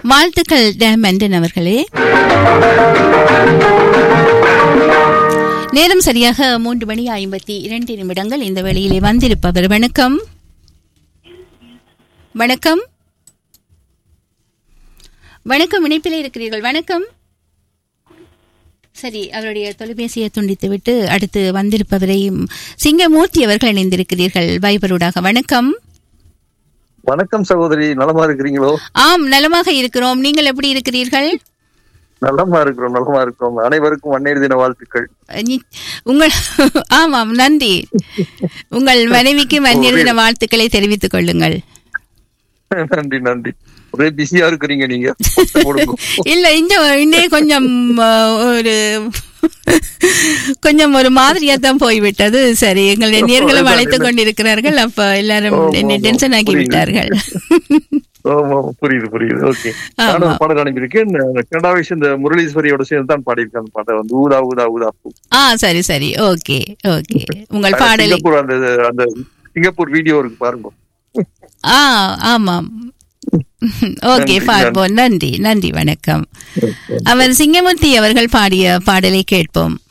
வாழ்த்துக்கள் டேமண்டன் அவர்களே நேரம் சரியாக மூன்று மணி ஐம்பத்தி இரண்டு நிமிடங்கள் இந்த வேளையிலே வந்திருப்பவர் வணக்கம் வணக்கம் வணக்கம் இணைப்பிலே இருக்கிறீர்கள் வணக்கம் சரி அவருடைய தொலைபேசியை துண்டித்துவிட்டு அடுத்து வந்திருப்பவரையும் சிங்கமூர்த்தி அவர்கள் இணைந்திருக்கிறீர்கள் வைபரூடாக வணக்கம் வணக்கம் சகோதரி நலமா இருக்கிறீங்களோ ஆம் நலமாக இருக்கிறோம் நீங்கள் எப்படி இருக்கிறீர்கள் நலமா இருக்கிறோம் நலமா இருக்கிறோம் அனைவருக்கும் அன்னையர் தின வாழ்த்துக்கள் நி- உங்கள் ஆமாம் நன்றி உங்கள் மனைவிக்கு மன்னியர் தின வாழ்த்துக்களை தெரிவித்துக் கொள்ளுங்கள் நன்றி நன்றி ஒரே பிஸியா இருக்கிறீங்க நீங்க கொடுங்க. இல்ல இந்த இன்னே கொஞ்சம் ஆ, ஒரு கொஞ்சம் ஒரு மாதிரியா தான் போய்விட்டது சரி எங்களுடைய நேர்களும் அழைத்துக் கொண்டிருக்கிறார்கள் அப்ப எல்லாரும் ஓ, என்னை ஓ, டென்ஷன் ஆக்கி புரியுது. விட்டார்கள் ஆமா, ஆமா, புரியுது புரியுது ஓகே ஆமா. நானும் பாடல் அனுப்பியிருக்கேன் கனடா விஷயம் இந்த முரளீஸ்வரியோட சேர்ந்து தான் பாடியிருக்கேன் அந்த பாட்டை வந்து ஊதா ஊதா ஊதா பூ. ஆ சரி சரி ஓகே ஓகே உங்கள் பாடலை சிங்கப்பூர் அந்த அந்த சிங்கப்பூர் வீடியோ இருக்கு பாருங்க ஆ ஆமாம் ஓகே நன்றி, பார்ப்போம் நன்றி நன்றி வணக்கம் அவர் சிங்கமூர்த்தி அவர்கள் பாடிய பாடலை கேட்போம்